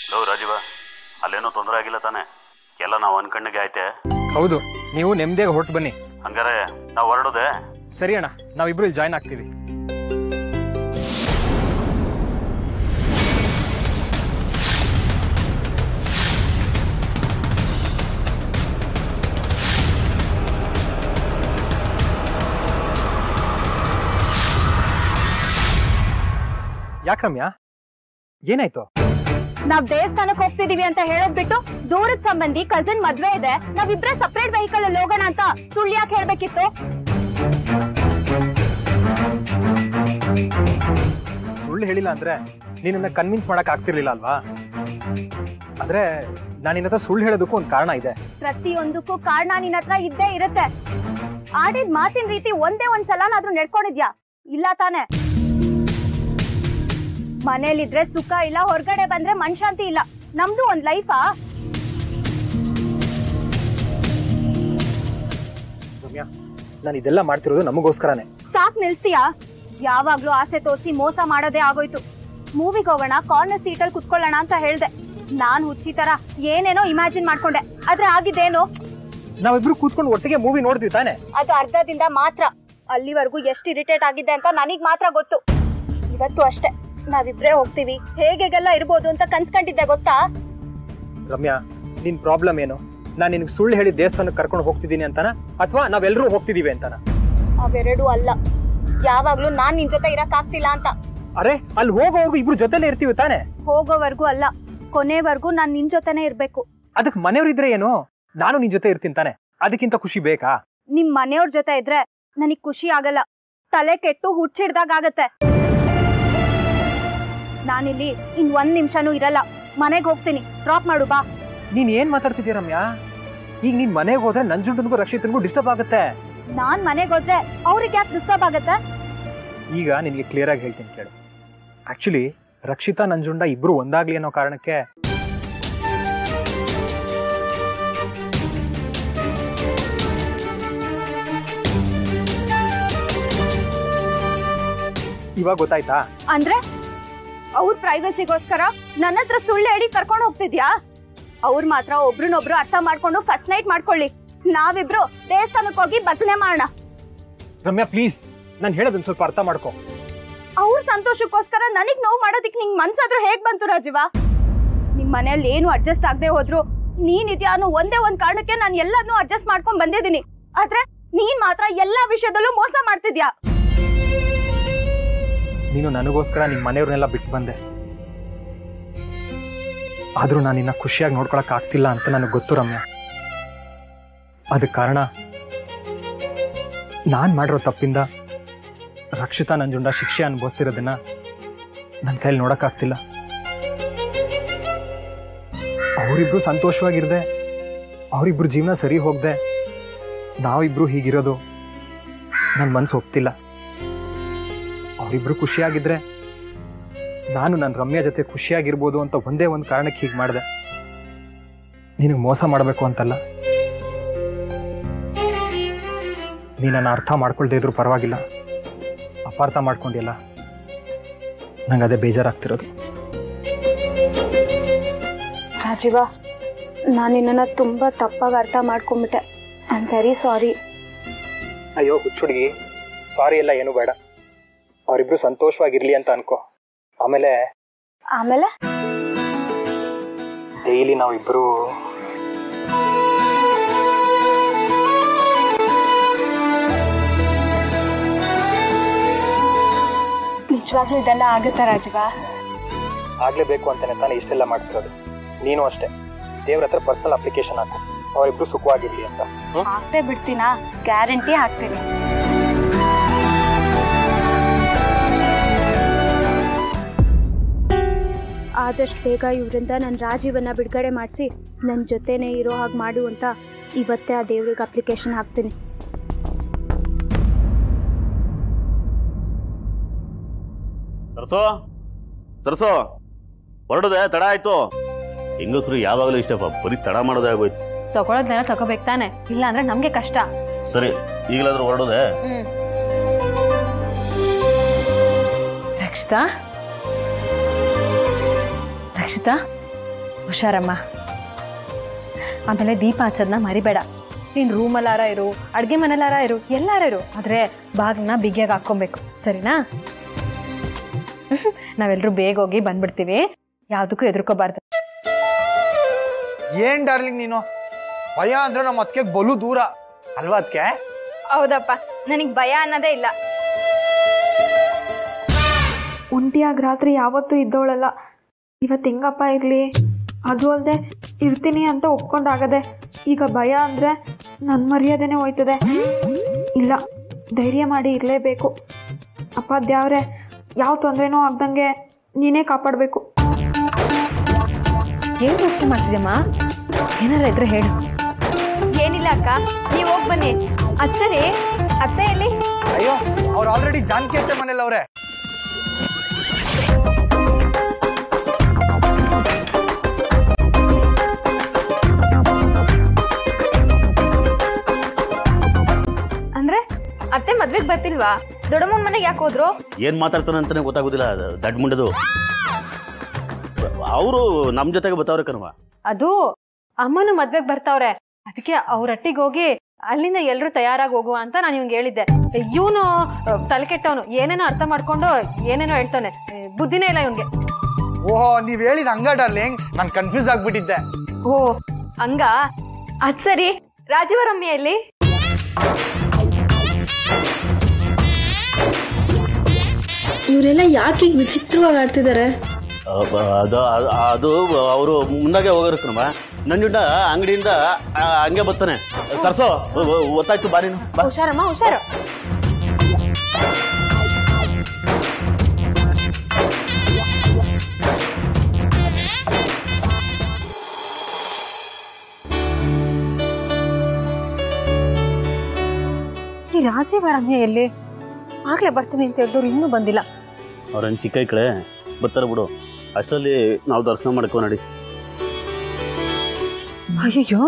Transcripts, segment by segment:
Low Rajiv ಅಲ್ಲೇನೋ ತೊಂದರೆ ಆಗಿಲ್ಲ ತಾನೆ ಎಲ್ಲ ನಾವು ಅನ್ಕಣ್ಣಿಗೆ ಆಯ್ತೆ ಹೌದು ನೀವು ನೆಮ್ಮದಿಯಾಗಿ ಹೊರಟು ಬನ್ನಿ ಹಂಗಾರೆ ನಾವು ಹೊರಡೋದೆ ಸರಿ ಅಣ್ಣ ನಾವಿಬ್ರು ಇಲ್ಲಿ ಜಾಯ್ನ್ ಆಗ್ತೀವಿ ಯಾಕಮ್ಯ ಏನಾಯ್ತು ನಾವ್ ದೇವಸ್ಥಾನಕ್ಕೆ ಹೋಗ್ತಿದೀವಿ ಅಂತ ಹೇಳೋದ್ ಬಿಟ್ಟು ದೂರದ ಸಂಬಂಧಿ ಕಸಿನ್ ಮದ್ವೆ ಇದೆ ನಾವಿಬ್ರೆ ಸಪರೇಟ್ ವೆಹಿಕಲ್ ಅಲ್ಲಿ ಹೋಗೋಣ ಅಂತ ಸುಳ್ಳು ಯಾಕೆ ಹೇಳ್ಬೇಕಿತ್ತು ಸುಳ್ಳು ಹೇಳಿಲ್ಲ ಅಂದ್ರೆ ನಿನ್ನ ಕನ್ವಿನ್ಸ್ ಮಾಡಕ್ ಆಗ್ತಿರ್ಲಿಲ್ಲ ಅಲ್ವಾ ಆದ್ರೆ ನಾನು ನಿನ್ನ ಹತ್ರ ಸುಳ್ಳು ಹೇಳೋದಕ್ಕೂ ಒಂದು ಕಾರಣ ಇದೆ ಪ್ರತಿಯೊಂದಕ್ಕೂ ಕಾರಣ ನಿನ್ನ ಹತ್ರ ಇದ್ದೇ ಇರುತ್ತೆ ಆಡಿದ ಮಾತಿನ ರೀತಿ ಒಂದೇ ಒಂದ್ ಸಲನಾದ್ರೂ ನಡ್ಕೊಂಡಿದ್ಯಾ ಇಲ್ಲ ತಾನೆ ಮನೇಲಿದ್ರೆ ಸುಖ ಇಲ್ಲ ಹೊರಗಡೆ ಬಂದ್ರೆ ಮನ್ಶಾಂತಿ ಇಲ್ಲ ನಮ್ದು ಒಂದ್ ಲೈಫಾ ರಮ್ಯಾ ನಾನು ಇದೆಲ್ಲ ಮಾಡ್ತಿರೋದು ನಮಗೋಸ್ಕರನೇ ಸಾಕ್ ನಿಲ್ಸ್ತೀಯಾ ಯಾವಾಗ್ಲೂ ಆಸೆ ತೋರಿಸಿ ಮೋಸ ಮಾಡೋದೇ ಆಗೋಯ್ತು ಮೂವಿಗೆ ಹೋಗೋಣ ಕಾರ್ನರ್ ಸೀಟಲ್ಲಿ ಕುತ್ಕೊಳ್ಳೋಣ ಅಂತ ಹೇಳ್ದೆ ನಾನ್ ಹುಚ್ಚಿ ತರ ಏನೇನೋ ಇಮ್ಯಾಜಿನ್ ಮಾಡ್ಕೊಂಡೆ ಆದ್ರೆ ಆಗಿದ್ದೇನು ನಾವಿಬ್ರು ಕೂತ್ಕೊಂಡು ಒಟ್ಟಿಗೆ ಮೂವಿ ನೋಡ್ತೀವಿ ತಾನೆ ಅದು ಅರ್ಧದಿಂದ ಮಾತ್ರ ಅಲ್ಲಿವರೆಗೂ ಎಷ್ಟು ಇರಿಟೇಟ್ ಆಗಿದೆ ಅಂತ ನನಗ್ ಮಾತ್ರ ಗೊತ್ತು ಇವತ್ತು ಅಷ್ಟೇ ನಾವಿಬ್ರೇ ಹೋಗ್ತೀವಿ ಹೇಗೆಲ್ಲ ಇರ್ಬೋದು ಅಂತ ಕನ್ಸ್ಕೊಂಡಿದ್ದೆ ಗೊತ್ತಾ ರಮ್ಯಾ ನಿನ್ ಪ್ರಾಬ್ಲಮ್ ಏನು ನಾನು ನಿನ್ಗೆ ಸುಳ್ಳು ಹೇಳಿ ದೇವಸ್ಥಾನಕ್ಕೆ ಕರ್ಕೊಂಡು ಹೋಗ್ತಿದ್ದೀನಿ ಅಂತಾನ ಅಥವಾ ನಾವೆಲ್ಲರೂ ಹೋಗ್ತಿದೀವಿ ಅಂತಾನ ಅವೆರಡೂ ಅಲ್ಲ ಯಾವಾಗ್ಲೂ ನಾನ್ ನಿನ್ ಜೊತೆ ಇರಕ್ ಆಗ್ತಿಲ್ಲ ಅಂತ ಅರೆ ಅಲ್ಲಿ ಹೋಗೋವರೆಗೂ ಇಬ್ರು ಜೊತೆಲೇ ಇರ್ತೀವಿ ತಾನೆ ಹೋಗೋವರ್ಗೂ ಅಲ್ಲ ಕೊನೆವರ್ಗೂ ನಾನ್ ನಿನ್ ಜೊತೆನೆ ಇರ್ಬೇಕು ಅದಕ್ಕೆ ಮನೆಯವ್ರಿದ್ರೆ ಏನು ನಾನು ನಿನ್ ಜೊತೆ ಇರ್ತೀನಿ ತಾನೆ ಅದಕ್ಕಿಂತ ಖುಷಿ ಬೇಕಾ ನಿಮ್ ಮನೆಯವ್ರ ಜೊತೆ ಇದ್ರೆ ನನಗ್ ಖುಷಿ ಆಗಲ್ಲ ತಲೆ ಕೆಟ್ಟು ಹುಚ್ಚಿಡ್ದಾಗ ಆಗತ್ತೆ ನಾನಿಲ್ಲಿ ಇನ್ ಒಂದ್ ನಿಮಿಷನೂ ಇರಲ್ಲ ಮನೆಗ್ ಹೋಗ್ತೀನಿ ಡ್ರಾಪ್ ಮಾಡು ಬಾ ನೀನ್ ಏನ್ ಮಾತಾಡ್ತಿದ್ದೀಯ ರಮ್ಯಾ ಈಗ ನೀನ್ ಮನೆಗೆ ಹೋದ್ರೆ ನಂಜುಂಡನ್ಗೂ ರಕ್ಷಿತನ್ಗೂ ಡಿಸ್ಟರ್ಬ್ ಆಗುತ್ತೆ ನಾನ್ ಮನೆಗ್ ಹೋದ್ರೆ ಅವ್ರಿಗೆ ಯಾಕೆ ಡಿಸ್ಟರ್ಬ್ ಆಗತ್ತೆ ಈಗ ನಿನಗೆ ಕ್ಲಿಯರ್ ಆಗಿ ಹೇಳ್ತೀನಿ ಕೇಳು ಆಕ್ಚುಲಿ ರಕ್ಷಿತಾ ನಂಜುಂಡ ಇಬ್ರು ಒಂದಾಗ್ಲಿ ಅನ್ನೋ ಕಾರಣಕ್ಕೆ ಇವಾಗ ಗೊತ್ತಾಯ್ತಾ ಅಂದ್ರೆ ಅವ್ರ ಪ್ರೈವಸಿಗೋಸ್ಕರ ನನ್ನ ಹತ್ರ ಸುಳ್ಳು ಹೇಳಿ ಕರ್ಕೊಂಡು ಹೋಗ್ತಿದ್ಯಾ ಅವ್ರು ಮಾತ್ರ ಒಬ್ರನ್ನೊಬ್ರು ಅರ್ಥ ಮಾಡ್ಕೊಂಡು ಫಸ್ಟ್ ನೈಟ್ ಮಾಡ್ಕೊಳ್ಳಿ ನಾವಿಬ್ರು ದೇವಸ್ಥಾನಕ್ಕೆ ಹೋಗಿ ಭಜನೆ ಮಾಡೋಣ ರಮ್ಯಾ ಪ್ಲೀಸ್ ನಾನು ಹೇಳೋದನ್ನ ಸ್ವಲ್ಪ ಅರ್ಥ ಮಾಡ್ಕೊ ಅವ್ರ ಸಂತೋಷಕ್ಕೋಸ್ಕರ ನನಗ್ ನೋವು ಮಾಡೋದಿಕ್ ನಿಂಗ್ ಮನ್ಸಾದ್ರೂ ಹೇಗ್ ಬಂತು ರಾಜೀವ ನಿಮ್ ಮನೆಯಲ್ಲಿ ಏನು ಅಡ್ಜಸ್ಟ್ ಆಗದೆ ಹೋದ್ರು ನೀನ್ ಇದ್ಯಾ ಅನ್ನೋ ಒಂದೇ ಒಂದ್ ಕಾರಣಕ್ಕೆ ನಾನು ಎಲ್ಲಾನು ಅಡ್ಜಸ್ಟ್ ಮಾಡ್ಕೊಂಡ್ ಬಂದಿದ್ದೀನಿ ಆದ್ರೆ ನೀನ್ ಮಾತ್ರ ಎಲ್ಲಾ ವಿಷಯದಲ್ಲೂ ಮೋಸ ಮಾಡ್ತಿದ್ಯಾ ನೀನು ನನಗೋಸ್ಕರ ನಿಮ್ಮ ಮನೆಯವ್ರನ್ನೆಲ್ಲ ಬಿಟ್ಟು ಬಂದೆ ಆದ್ರೂ ನಾನು ನಿನ್ನ ಖುಷಿಯಾಗಿ ನೋಡ್ಕೊಳಕ್ ಆಗ್ತಿಲ್ಲ ಅಂತ ನನಗೆ ಗೊತ್ತು ರಮ್ಯಾ ಅದಕ್ಕೆ ಕಾರಣ ನಾನ್ ಮಾಡಿರೋ ತಪ್ಪಿಂದ ರಕ್ಷಿತಾ ನಂಜುಂಡ ಶಿಕ್ಷೆ ಅನುಭವಿಸ್ತಿರೋದನ್ನ ನನ್ನ ಕೈಲಿ ನೋಡಕ್ಕಾಗ್ತಿಲ್ಲ ಅವರಿಬ್ರು ಸಂತೋಷವಾಗಿರ್ದೆ ಅವರಿಬ್ರು ಜೀವನ ಸರಿ ಹೋಗ್ದೆ ನಾವಿಬ್ರು ಹೀಗಿರೋದು ನನ್ನ ಮನ್ಸು ಒಪ್ತಿಲ್ಲ ಅವರಿಬ್ರು ಖುಷಿಯಾಗಿದ್ರೆ ನಾನು ನನ್ನ ರಮ್ಯಾ ಜೊತೆ ಖುಷಿಯಾಗಿರ್ಬೋದು ಅಂತ ಒಂದೇ ಒಂದು ಕಾರಣಕ್ಕೆ ಹೀಗೆ ಮಾಡಿದೆ ನಿನಗೆ ಮೋಸ ಮಾಡಬೇಕು ಅಂತಲ್ಲ ನೀ ನನ್ನ ಅರ್ಥ ಮಾಡ್ಕೊಳ್ದೇ ಇದ್ರು ಪರವಾಗಿಲ್ಲ ಅಪಾರ್ಥ ಮಾಡ್ಕೊಂಡಿಲ್ಲ ನಂಗೆ ಅದೇ ಬೇಜಾರಾಗ್ತಿರೋದು ರಾಜೀವ ನಾನು ನಿನ್ನನ್ನ ತುಂಬಾ ತಪ್ಪಾಗಿ ಅರ್ಥ ಮಾಡ್ಕೊಂಡ್ಬಿಟ್ಟೆ ಐ ಆಮ್ ವೆರಿ ಸಾರಿ ಅಯ್ಯೋ ಹುಚ್ಚುಡುಗಿ ಸಾರಿ ಎಲ್ಲ ಏನು ಬೇಡ ಅವರಿಬ್ರು ಸಂತೋಷವಾಗಿರ್ಲಿ ಅಂತ ಅನ್ಕೋ ಆಮೇಲೆ ಆಮೇಲೆ ಡೈಲಿ ನಾವಿಬ್ರು ನಿಜವಾಗ್ಲೂ ಇದೆಲ್ಲ ಆಗುತ್ತಾ ರಾಜೀವ ಆಗ್ಲೇಬೇಕು ಅಂತಾನೆ ತಾನೇ ಇಷ್ಟೆಲ್ಲ ಮಾಡ್ತಿರೋದು ನೀನು ಅಷ್ಟೇ ದೇವ್ರ ಹತ್ರ ಪರ್ಸನಲ್ ಅಪ್ಲಿಕೇಶನ್ ಹಾಕು ಅವರಿಬ್ರು ಸುಖವಾಗಿರ್ಲಿ ಅಂತ ಹ್ಮ್? ಹಾಕ್ತೇ ಬಿಡ್ತೀನಾ ಗ್ಯಾರಂಟಿ ಹಾಕ್ತೀನಿ ಆದಷ್ಟು ಬೇಗ ಇವರಿಂದ ನನ್ನ ರಾಜೀವನ್ನ ಬಿಡುಗಡೆ ಮಾಡಿಸಿ ನನ್ನ ಜೊತೆನೇ ಇರೋ ಹಾಗೆ ಮಾಡು ಅಂತ ಇವತ್ತೇ ಆ ದೇವ್ರಿಗೆ ಅಪ್ಲಿಕೇಶನ್ ಹಾಕ್ತೀನಿ ಸರ್ಸೋ ಸರ್ಸೋ ಹೊರಡದೆ ತಡ ಆಯ್ತು ಹೆಂಗಸರು ಯಾವಾಗಲೂ ಇಷ್ಟಪ್ಪ ಬರೀ ತಡ ಮಾಡೋದೇ ಆಗೋಯ್ತು ತಗೊಳೋದನ್ನೆಲ್ಲ ತಗೋಬೇಕು ತಾನೆ ಇಲ್ಲ ಅಂದ್ರೆ ನಮ್ಗೆ ಕಷ್ಟ ಸರಿ ಈಗಲಾದ್ರೂ ಹೊರಡೋದೆ ರಕ್ಷಿತಾ ರಕ್ಷಿತಾ ಹುಷಾರಮ್ಮ ಆಮೇಲೆ ದೀಪ ಹಚ್ಚೋದನ್ನ ಮರಿಬೇಡ ನೀನು ರೂಮಲ್ಲಾರ ಇರು ಅಡುಗೆ ಮನೆಲಾರ ಇರು ಎಲ್ಲಾರ ಇರು ಆದರೆ ಬಾಗಿಲನ್ನ ಬಿಗಿಯಾಗಿ ಹಾಕ್ಕೊಬೇಕು ಸರಿನಾ ನಾವೆಲ್ಲರೂ ಬೇಗ ಹೋಗಿ ಬಂದ್ಬಿಡ್ತೀವಿ ಯಾವುದಕ್ಕೂ ಎದುರ್ಕೋಬಾರ್ದು ಏನ್ ಡಾರ್ಲಿಂಗ್ ನೀನು ಭಯ ಅಂದ್ರೆ ನಮ್ಮ ಅದಕ್ಕೆ ಬಲು ದೂರ ಅಲ್ವಾ ಅದಕ್ಕೆ ಹೌದಪ್ಪ ನನಗ್ ಭಯ ಅನ್ನೋದೇ ಇಲ್ಲ ಒಂಟಿಯಾಗಿ ರಾತ್ರಿ ಯಾವತ್ತೂ ಇದ್ದವಳಲ್ಲ ಇವತ್ತು ಹೆಂಗಪ್ಪ ಇರಲಿ ಅದು ಅಲ್ಲದೆ ಇರ್ತೀನಿ ಅಂತ ಒಪ್ಕೊಂಡಾಗದೆ ಈಗ ಭಯ ಅಂದರೆ ನನ್ನ ಮರ್ಯಾದೆನೇ ಹೋಯ್ತದೆ ಇಲ್ಲ ಧೈರ್ಯ ಮಾಡಿ ಇರಲೇಬೇಕು ಅಪ್ಪ ದ್ಯಾವ್ರೆ ಯಾವ ತೊಂದರೆನೂ ಆಗ್ದಂಗೆ ನೀನೇ ಕಾಪಾಡಬೇಕು ಏನು ಯೋಚನೆ ಮಾಡ್ತಿದ್ಯಮ್ಮ ಏನಾರ ಇದ್ರೆ ಹೇಳು ಏನಿಲ್ಲ ಅಕ್ಕ ನೀವ್ ಹೋಗ್ ಬನ್ನಿ ಅಚ್ಚರಿ ಅತ್ತೆ ಎಲ್ಲಿ ಅಯ್ಯೋ ಅವ್ರು ಆಲ್ರೆಡಿ ಜಾನಕಿ ಅತ್ತೆ ಮನೇಲಿ ಅವ್ರೆ ಅಂದ್ರೆ ಅತ್ತೆ ಮದ್ವೆಗ್ ಬರ್ತಿಲ್ವಾ ದೊಡ್ಡಮ್ಮನ ಮನೆಗೆ ಯಾಕೆ ಹೋದ್ರು ಏನು ಮಾತಾಡ್ತಾನೆ ಅಂತಾನೆ ಗೊತ್ತಾಗೋದಿಲ್ಲ ದಡ್ಡ ಮುಂಡದು ಅವರು ನಮ್ಮ ಜೊತೆಗೆ ಬರ್ತಾವ್ರೆ ಕಣವ ಅದು ಅಮ್ಮನು ಮದ್ವೆಗೆ ಬರ್ತಾವ್ರೆ ಅದಕ್ಕೆ ಅವ್ರಟ್ಟಿಗೆ ಹೋಗಿ ಅಲ್ಲಿಂದ ಎಲ್ರು ತಯಾರಾಗಿ ಹೋಗುವ ಅಂತ ನಾನು ಇವ್ನಿಗೆ ಹೇಳಿದ್ದೆ ಇವನು ತಲೆ ಕೆಟ್ಟವನು ಏನೇನೋ ಅರ್ಥ ಮಾಡ್ಕೊಂಡು ಏನೇನೋ ಹೇಳ್ತಾನೆ ಏ, ಬುದ್ಧಿನೇ ಇಲ್ಲ ಇವನ್ಗೆ ಓಹೋ ನೀವ್ ಹೇಳಿದ ಹಂಗ ಡಾರ್ಲಿಂಗ್ ನಾನು ಕನ್ಫ್ಯೂಸ್ ಆಗ್ಬಿಟ್ಟಿದ್ದೆ ಓ ಹಂಗ ಅದ್ ಸರಿ ರಾಜವರಮ್ಮಿ ಎಲ್ಲಿ ಇವರೆಲ್ಲ ಯಾಕೆ ಈಗ ವಿಚಿತ್ರವಾಗಿ ಆಡ್ತಿದ್ದಾರೆ ಅದು ಅದು- ಅದು ಅವರು ಮುಂದಾಗೆ ಹೋಗೋರು ಕಣವ ನಂಜುಂಡ ಅಂಗಡಿಯಿಂದ ಆ, ಹಂಗೆ ಬರ್ತಾನೆ ಸರ್ಸೋ ಒತ್ತಾಯ್ತು ಬಾರಿನು ಬಾ ಹುಷಾರಮ್ಮ ಹುಷಾರು ಈ ರಾಜೀವರಮ್ಯ ಎಲ್ಲಿ ಆಗ್ಲೇ ಬರ್ತೀನಿ ಅಂತ ಹೇಳಿದವ್ರು ಇನ್ನೂ ಬಂದಿಲ್ಲ ಅವ್ರೇನು ಚಿಕ್ಕ ಕಡೆ ಬರ್ತಾರೆ ಬಿಡು ಅಷ್ಟರಲ್ಲಿ ನಾವು ದರ್ಶನ ಮಾಡ್ಕೊ ನಡಿ ಅಯ್ಯಯ್ಯೋ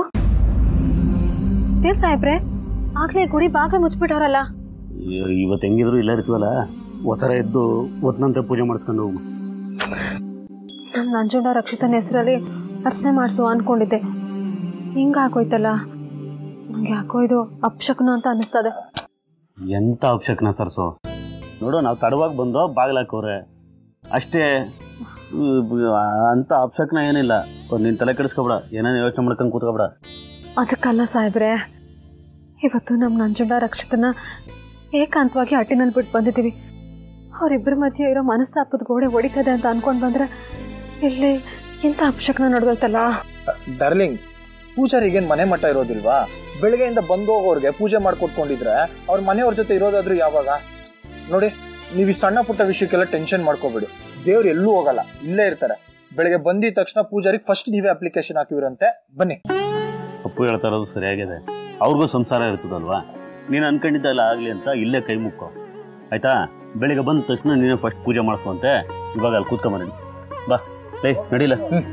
ದೇವ್ ಸಾಹೇಬ್ರೆ ಆಗ್ಲೇ ಗುಡಿ ಬಾಗ್ಲ ಮುಚ್ಬಿಟ್ಟವ್ರಲ್ಲ ಇ- ಇವತ್ತು ಹೆಂಗಿದ್ರು ಇಲ್ಲ ಇರ್ತೀವಲ್ಲ ಒತ್ತರ ಎದ್ದು ಒತ್ತನಂತೆ ಪೂಜೆ ಮಾಡಿಸ್ಕೊಂಡು ಹೋಗು ನಮ್ ನಂಜುಂಡ ರಕ್ಷಿತನ ಹೆಸರಲ್ಲಿ ಅರ್ಚನೆ ಮಾಡಿಸುವ ಅನ್ಕೊಂಡಿದ್ದೆ ಹಿಂಗಾಗೋಯ್ತಲ್ಲ ನಂಗೆ ಯಾಕೋ ಇದು ಅಪ್ಶಕನ ಅಂತ ಅನಿಸ್ತದೆ ಎಂತ ಅವಶ್ಯಕನ ಸರ್ಸು ನೋಡು ನಾವು ತಡವಾಗಿ ಬಂದು ಬಾಗಿಲಾಕವ್ರೆ ಅಷ್ಟೇ ಈ ಬ- ಅಂತ ಅಪ್ಶಕ್ನ ಏನಿಲ್ಲ ನೀನು ತಲೆ ಕೆಡಿಸ್ಕೊಬೇಡ ಏನೇನು ಯೋಚನೆ ಮಾಡ್ಕೊಂಡು ಕೂತ್ಕೊಬೇಡ ಅದಕ್ಕಲ್ಲ ಸಾಹೇಬ್ರೆ ಇವತ್ತು ನಮ್ಮ ನಂಜುಂಡ ರಕ್ಷಿತನ ಏಕಾಂತವಾಗಿ ಹಟ್ಟಿನಲ್ಲಿ ಬಿಟ್ಟು ಬಂದಿದ್ದೀವಿ ಅವರಿಬ್ಬರ ಮಧ್ಯೆ ಇರೋ ಮನಸ್ತಾಪದ ಗೋಡೆ ಹೊಡಿತದೆ ಅಂತ ಅನ್ಕೊಂಡ್ ಬಂದ್ರೆ ಇಲ್ಲಿ ಇಂಥ ಅಪಶಕನ ನಡೆದೋಯ್ತಲ್ಲ ಡಾರ್ಲಿಂಗ್ ಪೂಜಾರಿಗೇನ್ ಮನೆ ಮಠ ಇರೋದಿಲ್ವಾ ಬೆಳಗ್ಗೆಯಿಂದ ಬಂದು ಹೋಗೋರ್ಗೆ ಪೂಜೆ ಮಾಡ್ಕೊಟ್ಕೊಂಡಿದ್ರೆ ಅವ್ರ ಮನೆಯವ್ರ ಜೊತೆ ಇರೋದಾದ್ರೂ ಯಾವಾಗ ನೋಡಿ ನೀವು ಈ ಸಣ್ಣ ಪುಟ್ಟ ವಿಷಯಕ್ಕೆಲ್ಲ ಟೆನ್ಷನ್ ಮಾಡ್ಕೋಬೇಡಿ ದೇವ್ರು ಎಲ್ಲೂ ಹೋಗಲ್ಲ ಇಲ್ಲೇ ಇರ್ತಾರೆ ಬೆಳಗ್ಗೆ ಬಂದಿದ ತಕ್ಷಣ ಪೂಜಾರಿಗೆ ಫಸ್ಟ್ ನೀವೇ ಅಪ್ಲಿಕೇಶನ್ ಹಾಕಿವಿರಂತೆ ಬನ್ನಿ ಅಪ್ಪು ಹೇಳ್ತಾ ಇರೋದು ಸರಿಯಾಗಿದೆ ಅವ್ರಿಗೂ ಸಂಸಾರ ಇರ್ತದಲ್ವಾ ನೀನು ಅನ್ಕೊಂಡಿದ್ದಲ್ಲ ಆಗಲಿ ಅಂತ ಇಲ್ಲೇ ಕೈ ಮುಕ್ಕೋ ಆಯ್ತಾ ಬೆಳಿಗ್ಗೆ ಬಂದ ತಕ್ಷಣ ನೀನೇ ಫಸ್ಟ್ ಪೂಜೆ ಮಾಡಿಸುವಂತೆ ಇವಾಗ ಅಲ್ಲಿ ಕೂತ್ಕೊಂಬನಿ ಬಾ ಲೇ ನಡಿಲ್ಲ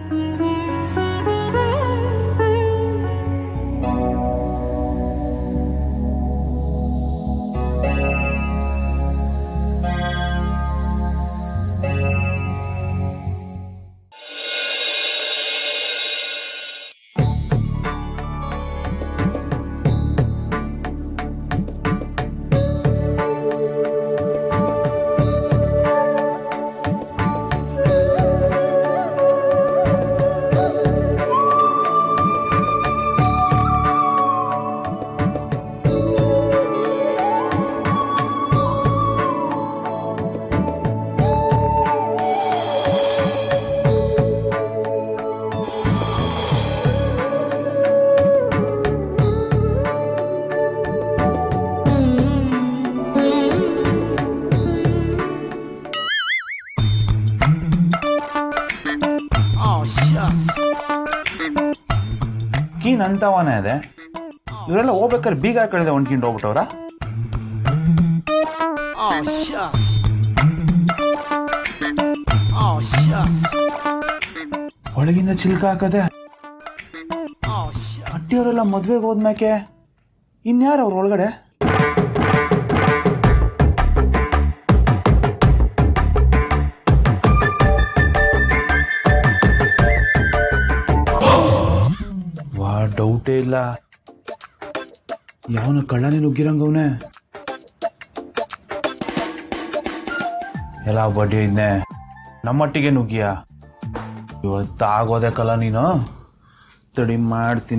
ಕೀನ್ ಅಂತವನೇ ಇದೆ ಇವರೆಲ್ಲ ಹೋಗ್ಬೇಕಾದ್ರೆ ಬೀಗ ಹಾಕಳಿದೆ ಹೊಂಟ್ಕೊಂಡು ಹೋಗ್ಬಿಟ್ಟವ್ರ ಒಳಗಿಂದ ಚಿಲ್ಕ ಹಾಕದೆ ಅಟ್ಟಿಯವರೆಲ್ಲ ಮದ್ವೆಗೆ ಹೋದ್ಮ್ಯಾಕೆ ಇನ್ಯಾರು ಅವ್ರ ಒಳಗಡೆ ಡೌಟೇ ಇಲ್ಲ ಯಾವನ ಕಳ್ಳನೇ ನುಗ್ಗಿರಂಗವನೇ ಎಲ್ಲ ಬಡ್ಡಿ ಇದ್ನೆ ನಮ್ಮಟ್ಟಿಗೆ ನುಗ್ಗಿಯ ಇವತ್ತು ಆಗೋದೆ ಕಲ ನೀನು ತಡಿ ಮಾಡ್ತೀನಿ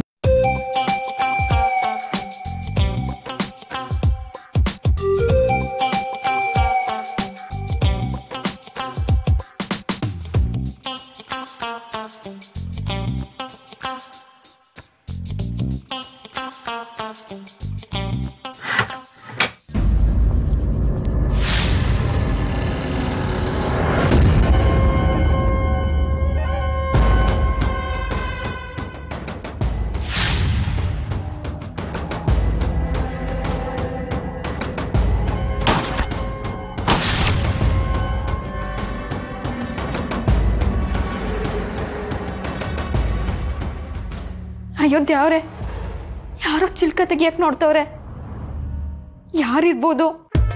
ಅಯ್ಯೋ ದೇವ್ರೆ ಯಾರೋ ಚಿಲ್ಕ ತೆಗಿಯಕ್ ನೋಡ್ತವ್ರೆ ಯಾರಿರ್ಬೋದು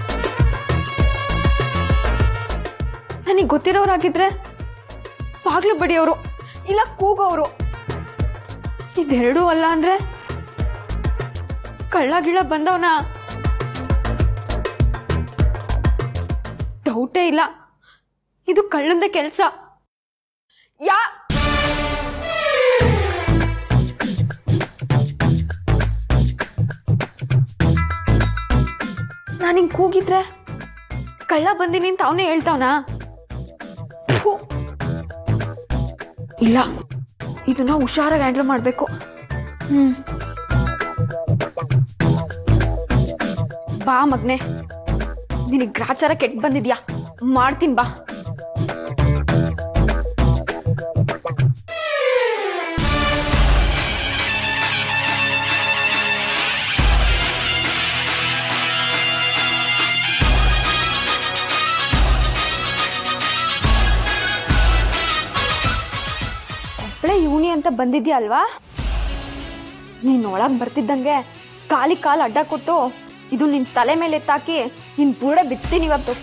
ನನಗೆ ಗೊತ್ತಿರೋರಾಗಿದ್ರೆ ಬಾಗ್ಲು ಬಡಿಯೋರು ಇಲ್ಲ ಕೂಗೋರು ಇದೆರಡೂ ಅಲ್ಲ ಅಂದ್ರೆ ಕಳ್ಳ ಗಿಳ ಬಂದವನ ಡೌಟೇ ಇಲ್ಲ ಇದು ಕಳ್ಳಂದ ಕೆಲಸ ಯಾ ನಾನು ಹಿಂಗೆ ಕೂಗಿದ್ರೆ ಕಳ್ಳ ಬಂದಿನಿ ಅಂತ ಅವನೇ ಹೇಳ್ತಾವನಾ ಥು. ಇಲ್ಲ ಇದನ್ನ ಹುಷಾರಾಗಿ ಹ್ಯಾಂಡಲ್ ಮಾಡಬೇಕು ಹ್ಮ್ ಬಾ ಮಗ್ನೆ ನಿನಗೆ ಗ್ರಾಚಾರ ಕೆಟ್ಟ ಬಂದಿದ್ಯಾ ಮಾಡ್ತೀನಿ ಬಾ ಒಬ್ಳೆ ಇವನಿ ಅಂತ ಬಂದಿದ್ಯಾ ಅಲ್ವಾ ನೀನ್ ಒಳಗ್ ಬರ್ತಿದ್ದಂಗೆ ಕಾಲಿ ಕಾಲು ಅಡ್ಡ ಕೊಟ್ಟು ಇದು ನಿನ್ ತಲೆ ಮೇಲೆ ಎತ್ತಾಕಿ ನಿನ್ ಬುರುಡೆ ಬಿತ್ತೀನಿ ಇವತ್ತು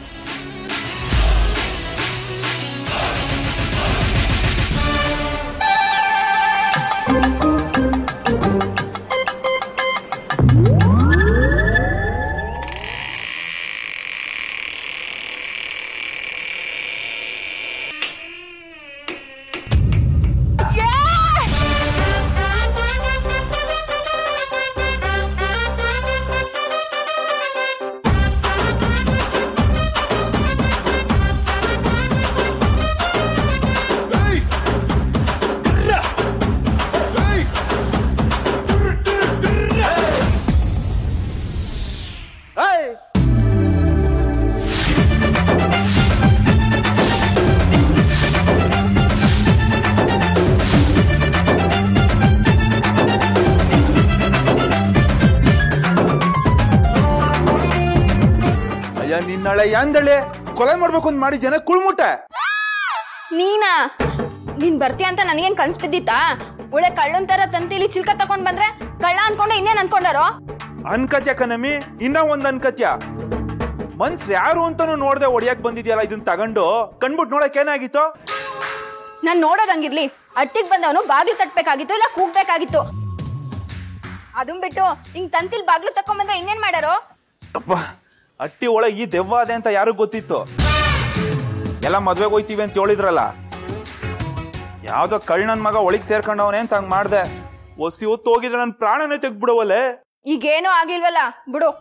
ಅಯ್ಯ ನಿನ್ನಳೆ ಯಾಂದಳೆ ಕೊಲೆ ಮಾಡ್ಬೇಕು ಅಂತ ಮಾಡಿ ಜನ ಕುಳ್ಮುಟ್ಟೆ ನೀನಾ ನೀನ್ ಬರ್ತೀಯ ಅಂತ ನನಗೇನ್ ಕನ್ಸ್ ಬಿದ್ದಿತ್ತಾ ಒಳ್ಳೆ ಕಳ್ಳನ್ ತರ ತಂತಿಲಿ ಚಿಲ್ಕ ತಕೊಂಡ್ ಬಂದ್ರೆ ಕಳ್ಳ ಅನ್ಕೊಂಡೆ ಇನ್ನೇನ್ ಅನ್ಕೊಂಡಾರೋ ಅನ್ಕತ್ಯ ಕನಮಿ ಇನ್ನ ಒಂದ್ ಅನ್ಕತ್ಯ ಮನ್ಸ್ ಯಾರು ಅಂತಾನು ನೋಡ್ದೆ ಹೊಡಿಯಕ್ ಬಂದಿದ್ಯಲ್ಲ ಇದನ್ ತಗೊಂಡು ಕಣ್ಬಿಟ್ ನೋಡಕ್ ಏನಾಗಿತ್ತು ನಾನ್ ನೋಡೋದಂಗಿರ್ಲಿ ಅಟ್ಟಿಗ್ ಬಂದವನು ಬಾಗ್ಲು ತಟ್ಬೇಕಾಗಿತ್ತು ಇಲ್ಲ ಕೂಗ್ಬೇಕಾಗಿತ್ತು ಅದನ್ ಬಿಟ್ಟು ಹಿಂಗ್ ತಂತಿಲ್ ಬಾಗ್ಲು ತಕೊಂಡ್ ಬಂದ್ರೆ ಇನ್ನೇನ್ ಮಾಡಾರೋ ಅಪ್ಪ ಅಟ್ಟಿ ಒಳಗೆ ಈ ದೆವ್ವ ಅದೆ ಅಂತ ಯಾರಿಗ್ ಗೊತ್ತಿತ್ತು ಎಲ್ಲ ಮದ್ವೆಗೆ ಹೋಯ್ತೀವಿ ಅಂತ ಹೇಳಿದ್ರಲ್ಲ ಯಾವ್ದೋ ಕಳ್ ನನ್ ಮಗ ಒಳಗ್ ಸೇರ್ಕೊಂಡವನೇ ಅಂತ ಹಂಗ್ ಮಾಡ್ದೆ ಒಸಿ ಹೊತ್ತು ಹೋಗಿದ್ರೆ ನನ್ ಪ್ರಾಣನೇ ತೆಗ್ಬಿಡವಲ್ಲೇ ಈಗೇನೂ ಆಗಿಲ್ವಲ್ಲ ಬಿಡು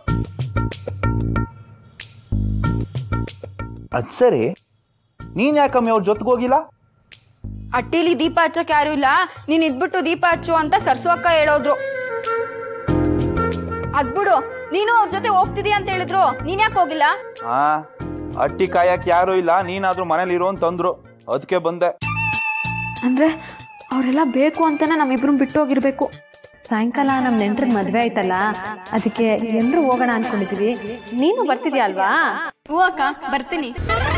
ಅದ್ ಸರಿ ನೀನ್ ಯಾಕಮ್ಮಿ ಅವ್ರ ಜೊತೆಗೆ ಹೋಗಿಲ್ಲ ಅಟ್ಟಿಲಿ ದೀಪ ಹಚ್ಚಕ್ ಯಾರು ಇಲ್ಲ ನೀನ್ ಇದ್ಬಿಟ್ಟು ದೀಪ ಹಚ್ಚು ಅಂತ ಸರ್ಸೋಕ್ಕ ಹೇಳೋದ್ರು ಅದ್ಬಿಡು ನೀನು ಅವ್ರ ಜೊತೆ ಹೋಗ್ತಿದೀಯ ಅಂತ ಹೇಳಿದ್ರು ನೀನ್ ಯಾಕೆ ಹೋಗಿಲ್ಲ ಹಾ ಅಟ್ಟಿ ಕಾಯಕ್ ಯಾರು ಇಲ್ಲ ನೀನಾದ್ರೂ ಮನೇಲಿ ಇರೋ ಅಂತಂದ್ರು ಅದಕ್ಕೆ ಬಂದೆ ಅಂದ್ರೆ ಅವರೆಲ್ಲ ಬೇಕು ಅಂತಾನೆ ನಮ್ಮಿಬ್ರು ಬಿಟ್ಟು ಹೋಗಿರ್ಬೇಕು ಸಾಯಂಕಾಲ ನಮ್ಮ ನೆಂಟ್ರ ಮದ್ವೆ ಆಯ್ತಲ್ಲ ಅದಕ್ಕೆ ಎಲ್ರು ಹೋಗೋಣ ಅನ್ಕೊಂಡಿದೀವಿ ನೀನು ಬರ್ತಿದ್ಯಾ ಅಲ್ವಾ ಹ್ಞೂ ಅಕ್ಕ ಬರ್ತೀನಿ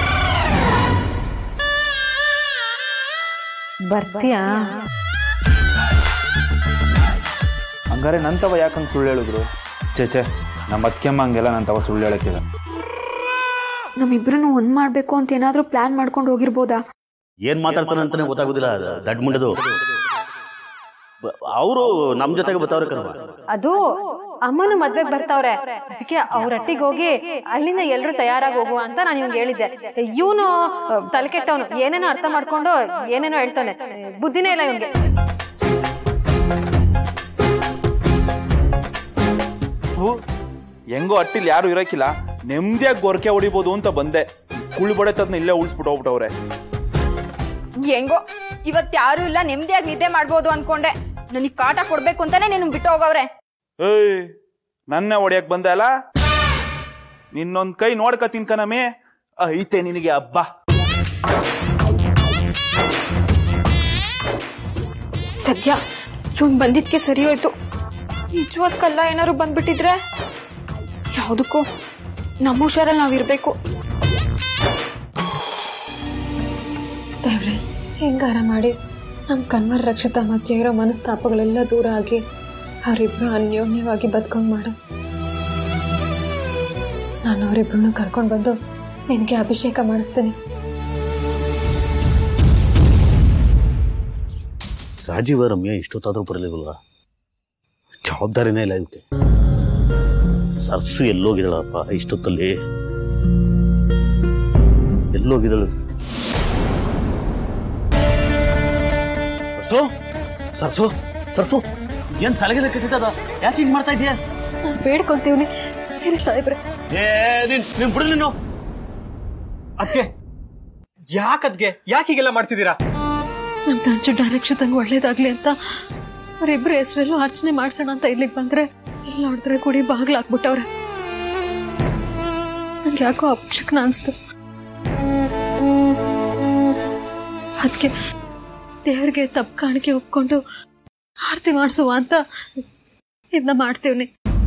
ಬರ್ತೀಯಾ ಹಂಗಾರೆ ನಂತವ ಯಾಕಂಗ್ ಸುಳ್ಳು ಹೇಳಿದ್ರು ಚೇ ಚೇ ನಮ್ಮ ಅತ್ಕೆಮ್ಮ ಹಂಗೆಲ್ಲ ನಂತವ ಸುಳ್ಳು ಹೇಳಕ್ಕಿಲ್ಲ ನಮ್ಮಿಬ್ರನ್ನು ಒಂದ್ ಮಾಡ್ಬೇಕು ಅಂತ ಏನಾದ್ರೂ ಪ್ಲಾನ್ ಮಾಡ್ಕೊಂಡು ಹೋಗಿರ್ಬೋದಾ ಏನ್ ಮಾತಾಡ್ತಾನೆ ಅಂತಾನೆ ಗೊತ್ತಾಗುದಿಲ್ಲ ದಡ್ ಮುಂಡದು ಅವರು ನಮ್ಮ ಜೊತೆಗೆ ಬರ್ತಾವ್ರೆ ಕಣವ ಅದು ಅಮ್ಮನ ಮದ್ವೆಗ್ ಬರ್ತಾವ್ರೆ ಅದಕ್ಕೆ ಅವ್ರ ಹಟ್ಟಿಗೆ ಹೋಗಿ ಅಲ್ಲಿಂದ ಎಲ್ರು ತಯಾರಾಗಿ ಹೋಗುವ ಅಂತ ನಾನು ಇವ್ನಿಗೆ ಹೇಳಿದ್ದೆ ಇವನು ತಲೆ ಕೆಟ್ಟವನು ಏನೇನೋ ಅರ್ಥ ಮಾಡ್ಕೊಂಡು ಏನೇನೋ ಹೇಳ್ತಾನೆ ಬುದ್ಧಿನೇ ಇಲ್ಲ ಇವ್ನಿಗೆ ಹೂ ಹೆಂಗೋ ಅಟ್ಟಿಲ್ ಯಾರು ಇರಕ್ಕಿಲ್ಲ ನೆಮ್ಮದಿಯಾಗಿ ಗೊರಕೆ ಹೊಡಿಬೋದು ಅಂತ ಬಂದೆ ಕುಳ್ಳು ಬಡತದ್ನ ಇಲ್ಲೇ ಉಳಿಸ್ಬಿಟ್ಟು ಹೋಗ್ಬಿಟ್ಟವ್ರೆ ಹೆಂಗೋ ಇವತ್ ಯಾರು ಇಲ್ಲ ನೆಮ್ಮದಿಯಾಗಿ ನಿದ್ದೆ ಮಾಡ್ಬೋದು ಅನ್ಕೊಂಡೆ ನನಗ್ ಕಾಟ ಕೊಡ್ಬೇಕು ಅಂತಾನೆ ನೀನು ಬಿಟ್ಟು ಹೋಗವ್ರೆ ಏಯ್ ನನ್ನ ಹೊಡ್ಯಕ್ ಬಂದೆ ಅಲ್ಲ ನಿನ್ನೊಂದ್ ಕೈ ನೋಡ್ಕ ತಿನ್ಕನಮೆ ಐತೆ ನಿನಗೆ ಹಬ್ಬ ಸದ್ಯ ಇವ್ನ್ ಬಂದಿದ್ಕೆ ಸರಿ ಹೋಯ್ತು ನಿಜವಾದ ಕಲ್ಲ ಏನಾದ್ರು ಬಂದ್ಬಿಟ್ಟಿದ್ರೆ ಯಾವುದಕ್ಕೂ ನಮ್ಮ ಹುಷಾರಲ್ಲಿ ನಾವಿರ್ಬೇಕು ದೇವ್ರೆ ಹೆಂಗಾರ ಮಾಡಿ ನಮ್ಮ ಕಣ್ಮರ್ ರಕ್ಷಿತ ಮಧ್ಯೆ ಇರೋ ಮನಸ್ತಾಪಗಳೆಲ್ಲ ದೂರ ಆಗಿ ಅವರಿಬ್ರು ಅನ್ಯೋನ್ಯವಾಗಿ ಬದುಕೊಂಡ್ ಮಾಡು ನಾನು ಅವರಿಬ್ರನ್ನ ಕರ್ಕೊಂಡು ಬಂದು ನಿನಗೆ ಅಭಿಷೇಕ ಮಾಡಿಸ್ತೀನಿ ರಾಜೀವ ರಮ್ಯ ಇಷ್ಟೊತ್ತಾದ್ರೂ ಬರಲಿಲ್ವಾ ಜವಾಬ್ದಾರಿನೇ ಇಲ್ಲ ಇವಕ್ಕೆ ಸರ್ಸು ಎಲ್ಲೋಗಿದ್ದಾಳಪ್ಪ ಇಷ್ಟೊತ್ತಲ್ಲಿ ಎಲ್ಲೋಗಿದ್ದಾಳು ಸರ್ಸು ಸರ್ಸು ಸರ್ಸು ಏನ್ ತಲೆಗೆ ಕೆಟ್ಟಿದ್ದದ ಯಾಕೆ ಹಿಂಗ್ ಮಾಡ್ತಾ ಇದೀಯ ನಾನು ಬೇಡ್ಕೊಂತೀವ್ನಿ ಇರಿ ಸಾಹೇಬ್ರೆ ಏ ನೀನ್ ನೀನ್ ಬಿಡು ನೀನು ಅದ್ಕೆ ಯಾಕದ್ಗೆ ಯಾಕೆ ಹೀಗೆಲ್ಲ ಮಾಡ್ತಿದ್ದೀರಾ ನಮ್ಮ ನಂಜು ಡೈರೆಕ್ಷನ್ ಒಳ್ಳೇದಾಗ್ಲಿ ಅಂತ ಅವರಿಬ್ರು ಹೆಸರಲ್ಲೂ ಅರ್ಚನೆ ಮಾಡ್ಸೋಣ ಅಂತ ಇಲ್ಲಿಗೆ ಬಂದ್ರೆ ಇಲ್ಲಿ ನೋಡಿದ್ರೆ ಗುಡಿ ಬಾಗ್ಲು ಹಾಕ್ಬಿಟ್ಟವ್ರೆ ನಂಗೆ ಯಾಕೋ ಅಪಕ್ಷಕ್ನ ಅನ್ಸ್ತು ಅದಕ್ಕೆ ದೇವ್ರಿಗೆ ತಪ್ಪು ಕಾಣಿಕೆ ಒಪ್ಕೊಂಡು ಆರತಿ ಮಾಡಿಸುವ ಅಂತ ಇದನ್ನ ಮಾಡ್ತೀವ್ನಿ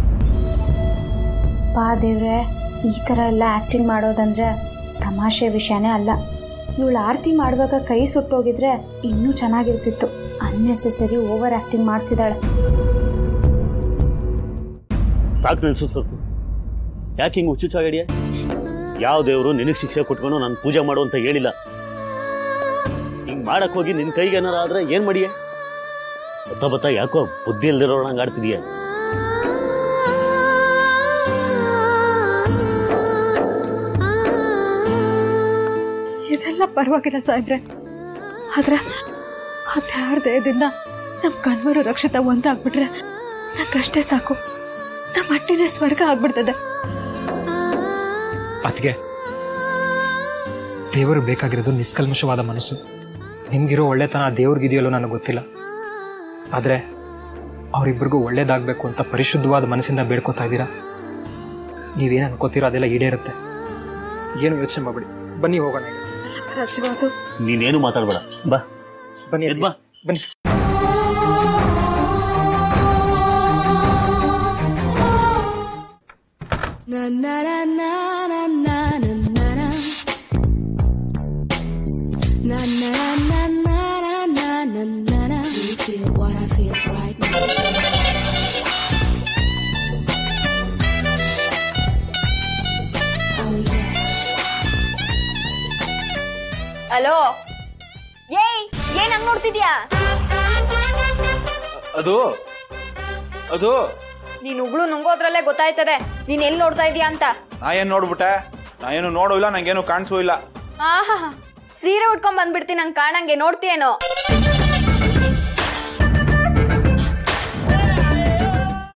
ಬಾ ದೇವ್ರೆ ಈ ಥರ ಎಲ್ಲ ಆ್ಯಕ್ಟಿಂಗ್ ಮಾಡೋದಂದ್ರೆ ತಮಾಷೆ ವಿಷಯನೇ ಅಲ್ಲ ಇವಳು ಆರತಿ ಮಾಡುವಾಗ ಕೈ ಸುಟ್ಟೋಗಿದ್ರೆ ಇನ್ನೂ ಚೆನ್ನಾಗಿರ್ತಿತ್ತು ಅನ್ನೆಸೆಸರಿ ಓವರ್ ಆ್ಯಕ್ಟಿಂಗ್ ಮಾಡ್ತಿದ್ದಾಳೆ ಸಾಕು ನಿಲ್ಸು ಸರ್ಸು ಯಾಕೆ ಹಿಂಗ್ ಹುಚ್ಚುಚ್ಚಾಗಡಿಯ ಯಾವ ದೇವರು ನಿನಗೆ ಶಿಕ್ಷೆ ಕೊಟ್ಕೊಂಡು ನಾನು ಪೂಜೆ ಮಾಡು ಅಂತ ಹೇಳಿಲ್ಲ ಹಿಂಗ್ ಮಾಡಕ್ ಹೋಗಿ ನಿನ್ ಕೈಗೆ ಏನಾರ ಆದ್ರೆ ಏನ್ ಮಾಡಿಯೆ ಬತ್ತ ಬತ್ತ ಯಾಕೋ ಬುದ್ಧಿ ಇಲ್ದಿರೋಣ ಆಡ್ತಿದೀಯ ಇದೆಲ್ಲ ಪರವಾಗಿಲ್ಲ ಸಾಹೇಬ್ರೆ ಆದ್ರೆ ಆ ದೇವ್ರ ದಯದಿಂದ ನಮ್ಮ ಕಣ್ಮರು ರಕ್ಷಿತ ಒಂದಾಗ್ಬಿಟ್ರೆ ನಂಗಷ್ಟೇ ಸಾಕು ನಮ್ಮ ಹಟ್ಟಿನೇ ಸ್ವರ್ಗ ಆಗ್ಬಿಡ್ತದೆ ಅದ್ಗೆ ದೇವರು ಬೇಕಾಗಿರೋದು ನಿಷ್ಕಲ್ಮಶವಾದ ಮನಸ್ಸು ನಿಮ್ಗಿರೋ ಒಳ್ಳೆತನ ದೇವ್ರಿಗಿದೆಯಲ್ಲೋ ನನಗೆ ಗೊತ್ತಿಲ್ಲ ಆದ್ರೆ ಅವರಿಬ್ಬರಿಗೂ ಒಳ್ಳೇದಾಗಬೇಕು ಅಂತ ಪರಿಶುದ್ಧವಾದ ಮನಸ್ಸಿಂದ ಬೇಡ್ಕೋತಾ ಇದ್ದೀರಾ ನೀವೇನು ಅನ್ಕೋತೀರೋ ಅದೆಲ್ಲ ಈಡೇರುತ್ತೆ ಏನು ಯೋಚನೆ ಮಾಡಬೇಡಿ ಬನ್ನಿ ಹೋಗೋಣ ಈಗ. ರಾಜವಾದು ನೀನೇನು ಮಾತಾಡ್ಬೇಡ ಬಾ ಬನ್ನಿ ಎದ್ ಬಾ. ಬನ್ನಿ ಹಲೋ ಏಯ್ ಏನ್ ಹಂಗ್ ನೋಡ್ತಿದ್ಯಾ ಅದು ಅದು ನೀನ್ ಉಗುಳು ನುಂಗೋದ್ರಲ್ಲೇ ಗೊತ್ತಾಯ್ತದೆ ನೀನ್ ಎಲ್ಲಿ ನೋಡ್ತಾ ಇದೀಯ ಅಂತ ನಾ ಏನ್ ನೋಡ್ಬಿಟ್ಟೆ ನಾ ಏನು ನೋಡೂ ಇಲ್ಲ ನಂಗೇನು ಕಾಣಿಸೂ ಇಲ್ಲ ಆಹಾ ಸೀರೆ ಉಟ್ಕೊಂಡ್ ಬಂದ್ಬಿಡ್ತೀನಿ ನಂಗೆ ಕಾಣಂಗೆ ನೋಡ್ತೀಯೇನೋ